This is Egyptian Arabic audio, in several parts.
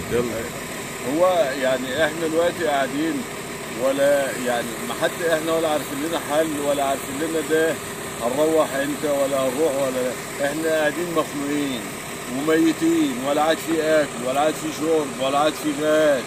يلا هو يعني احنا دلوقتي قاعدين ولا يعني ما حد احنا ولا عارفين لنا حل ولا عارفين لنا ده هنروح امتى ولا هنروح ولا لا. احنا قاعدين مخنوقين وميتين ولا عاد في اكل ولا عاد في شرب ولا عاد في غاز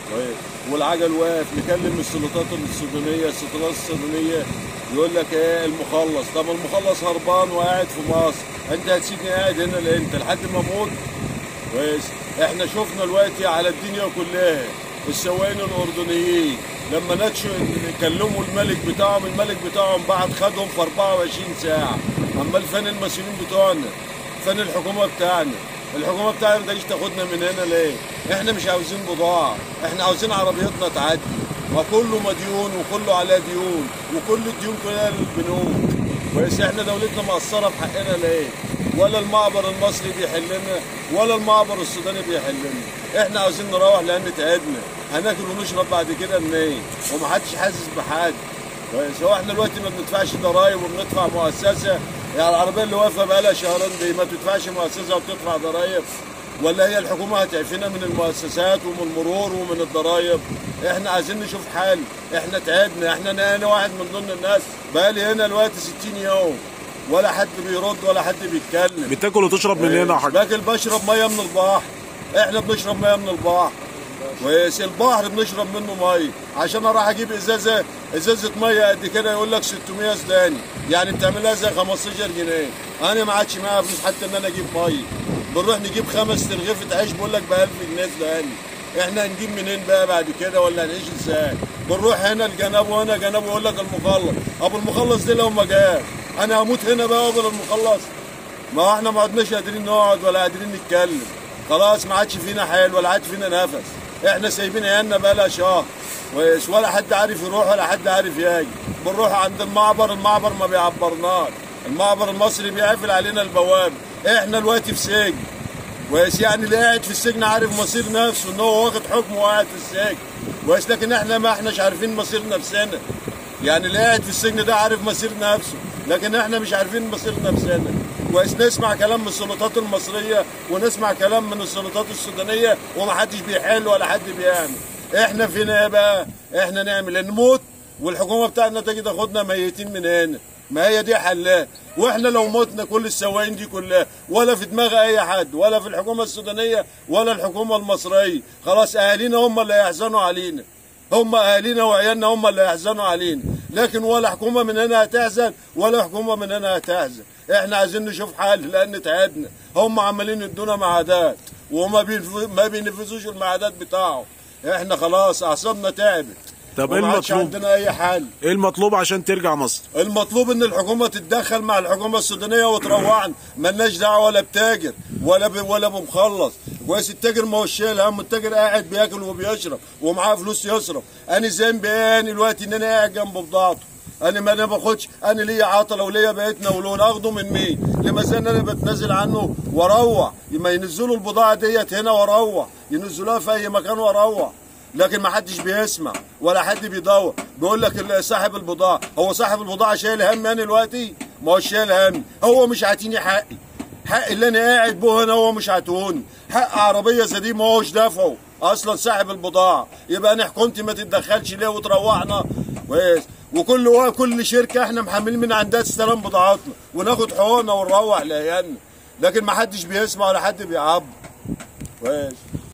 و- والعجل واقف نكلم السلطات السودانيه السلطات السودانيه يقول لك ايه المخلص طب المخلص هربان وقاعد في مصر انت هتسيبني قاعد هنا لامتى لحد ما اموت كويس احنا شفنا دلوقتي على الدنيا كلها السواقين الاردنيين لما نتشوا كلموا الملك بتاعهم الملك بتاعهم بعد خدهم في 24 ساعه امال فين المسؤولين بتوعنا فين الحكومه بتاعنا الحكومه بتاعنا ما تجيش تاخدنا من هنا ليه احنا مش عاوزين بضاعه احنا عاوزين عربيتنا تعدي وكله مديون وكله على ديون وكل الديون كلها للبنوك كويس احنا دولتنا مقصره في حقنا ليه؟ ولا المعبر المصري بيحلنا ولا المعبر السوداني بيحلنا احنا عاوزين نروح لان تعبنا هناكل ونشرب بعد كده منين ومحدش حاسس بحاجه كويس هو احنا دلوقتي ما بندفعش ضرايب وبندفع مؤسسه يعني العربيه اللي واقفه بقالها شهرين دي ما بتدفعش مؤسسه وبتدفع ضرايب ولا هي الحكومه هتعفينا من المؤسسات ومن المرور ومن الضرايب احنا عايزين نشوف حل احنا تعبنا احنا انا واحد من ضمن الناس بقالي هنا دلوقتي 60 يوم ولا حد بيرد ولا حد بيتكلم بتاكل وتشرب من هنا يا حاج باكل بشرب ميه من البحر احنا بنشرب ميه من البحر كويس البحر بنشرب منه ميه عشان اروح اجيب ازازه ازازه ميه قد كده يقول لك 600 سوداني يعني بتعملها زي 15 جنيه انا ما عادش معايا فلوس حتى ان انا اجيب ميه بنروح نجيب خمس ترغيفه عيش بقول لك ب 1000 جنيه سوداني احنا هنجيب منين بقى بعد كده ولا هنعيش ازاي بنروح هنا الجناب وهنا جناب ويقول لك المخلص ابو المخلص ده لو ما جاش انا هموت هنا بقى قبل المخلص ما هو احنا ما عدناش قادرين نقعد ولا قادرين نتكلم خلاص ما عادش فينا حيل ولا عاد فينا نفس احنا سايبين عيالنا بقى لها شهر كويس ولا حد عارف يروح ولا حد عارف يجي بنروح عند المعبر المعبر ما بيعبرناش المعبر المصري بيقفل علينا البواب احنا دلوقتي في سجن كويس يعني اللي قاعد في السجن عارف مصير نفسه ان هو واخد حكم وقاعد في السجن كويس لكن احنا ما احناش عارفين مصير نفسنا يعني اللي قاعد في السجن ده عارف مصير نفسه لكن احنا مش عارفين مصير نفسنا كويس نسمع كلام من السلطات المصريه ونسمع كلام من السلطات السودانيه ومحدش بيحل ولا حد بيعمل احنا فينا ايه بقى احنا نعمل نموت والحكومه بتاعتنا تيجي تاخدنا ميتين من هنا ما هي دي حلاه واحنا لو متنا كل السواقين دي كلها ولا في دماغ اي حد ولا في الحكومه السودانيه ولا الحكومه المصريه خلاص اهالينا هم اللي هيحزنوا علينا هم اهالينا وعيالنا هم اللي هيحزنوا علينا لكن ولا حكومه من هنا هتحزن ولا حكومه من هنا هتحزن احنا عايزين نشوف حل لان تعبنا هم عمالين يدونا معادات وما بينف- ما بينفذوش المعادات بتاعهم احنا خلاص اعصابنا تعبت طب ايه وما عادش المطلوب؟ عندنا اي حل ايه المطلوب عشان ترجع مصر المطلوب ان الحكومه تتدخل مع الحكومه السودانيه وتروعنا ملناش دعوه ولا بتاجر ولا ب... ولا بمخلص كويس التاجر ما هوش شايل هم التاجر قاعد بياكل وبيشرب ومعاه فلوس يصرف انا ذنبي ايه أنا دلوقتي ان انا قاعد جنب بضاعته انا ما انا باخدش انا ليا عطله وليا بيتنا ولون اخده من مين لما ان انا بتنازل عنه واروح ما ينزلوا البضاعه ديت هنا واروح ينزلوها في اي مكان واروح لكن ما حدش بيسمع ولا حد بيدور بيقول لك ال- صاحب البضاعه هو صاحب البضاعه شايل هم انا دلوقتي ما هو شايل هم هو مش عاطيني حقي حق اللي انا قاعد به هنا هو مش عاطوني حق عربيه زي دي ما هوش دافعه اصلا صاحب البضاعه يبقى انا حكومتي ما تتدخلش ليه وتروحنا كويس وكل وا- كل شركه احنا محملين من عندها تستلم بضاعتنا وناخد حقوقنا ونروح لعيالنا لكن ما حدش بيسمع ولا حد بيعبر كويس